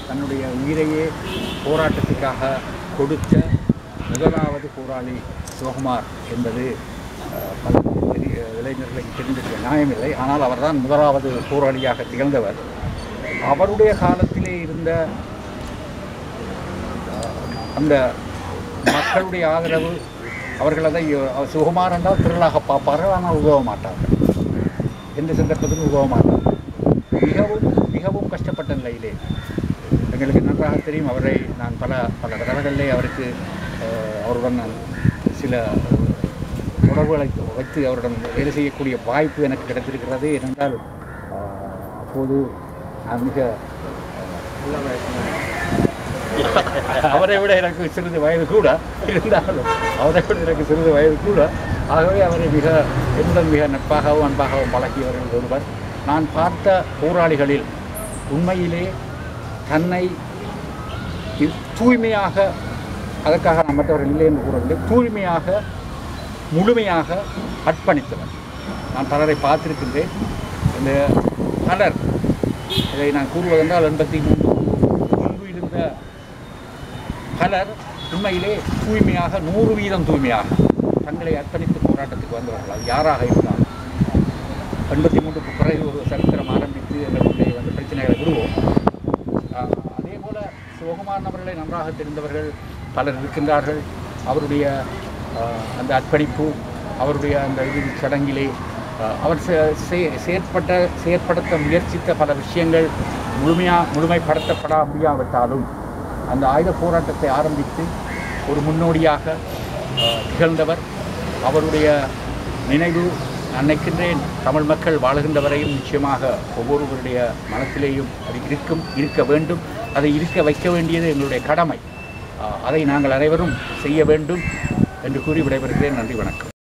தன்னுடைய உயிரையே போராட்டத்துக்காக கொடுத்த முதலாவது போராளி சிவகுமார் என்பது அஹ், பல பெரிய இளைஞர்களுக்கு தெரிந்திருக்க நியாயமில்லை ஆனால் அவர்தான் முதலாவது போராளியாக திகழ்ந்தவர் அவருடைய காலத்திலே இருந்த அந்த மக்களுடைய ஆதரவு அவர்கள் அதை அஹ், சுகுமார் என்றால் திரளாக பார்ப்பார்கள் ஆனால் உதவ மாட்டார்கள் எந்த சந்தர்ப்பத்திலும் உதவ மாட்டார்கள் மிகவும் மிகவும் கஷ்டப்பட்ட நிலையிலே எங்களுக்கு நன்றாக தெரியும் அவரை நான் பல பல தடவைகளிலே அவருக்கு அஹ், அவருடன் நான் சில தொடர்புகளை வைத்து அவருடன் வேலை செய்யக்கூடிய வாய்ப்பு எனக்கு கிடைத்திருக்கிறது ஏனென்றால் அஹ், அப்போது நான் மிக அவரை விட எனக்கு சிறிது வயது கூட இருந்தாலும் அவரை விட எனக்கு சிறிது வயது கூட ஆகவே அவரை மிக என்னுடன் மிக நட்பாகவும் அன்பாகவும் பழகியவர்கள் ஒருவர் நான் பார்த்த போராளிகளில் உண்மையிலே தன்னை இ- தூய்மையாக அதற்காக நான் மற்றவர்கள் இல்லை என்று கூறவில்லை தூய்மையாக முழுமையாக அர்ப்பணித்தவர் நான் பலரை பார்த்திருக்கின்றேன் இந்த பலர் இதை நான் கூறுவதென்றால் எண்பத்தி மூன்று முன்பு இருந்த பலர் உண்மையிலே தூய்மையாக நூறு வீதம் தூய்மையாக தங்களை அர்ப்பணித்து போராட்டத்துக்கு வந்தவர்கள் அது யாராக இருந்தாலும் எண்பத்தி மூன்றுக்கு பிறகு ஒரு சரித்திரம் ஆரம்பித்து எங்களுடைய வந்து பிரச்சனைகளை விடுவோம் ஆஹ், அதே போல சிவகுமாரன் அவர்களை நன்றாக தெரிந்தவர்கள் பலர் இருக்கின்றார்கள் அவருடைய ஆஹ், அந்த அர்ப்பணிப்பு அவருடைய அந்த இறுதி சடங்கிலே ஆஹ், அவர் செ- செ- செயற்பட்ட செயற்படுத்த முயற்சித்த பல விஷயங்கள் முழுமையாக முழுமைப்படுத்தப்பட முடியாவிட்டாலும் அந்த ஆயுத போராட்டத்தை ஆரம்பித்து ஒரு முன்னோடியாக ஆஹ், திகழ்ந்தவர் அவருடைய நினைவு நான் நினைக்கின்றேன் தமிழ் மக்கள் வாழுகின்ற வரையும் நிச்சயமாக ஒவ்வொருவருடைய மனத்திலேயும் அது இருக்கும் இருக்க வேண்டும் அதை இருக்க வைக்க வேண்டியது எங்களுடைய கடமை ஆஹ், அதை நாங்கள் அனைவரும் செய்ய வேண்டும் என்று கூறி விடைபெறுகிறேன் நன்றி வணக்கம்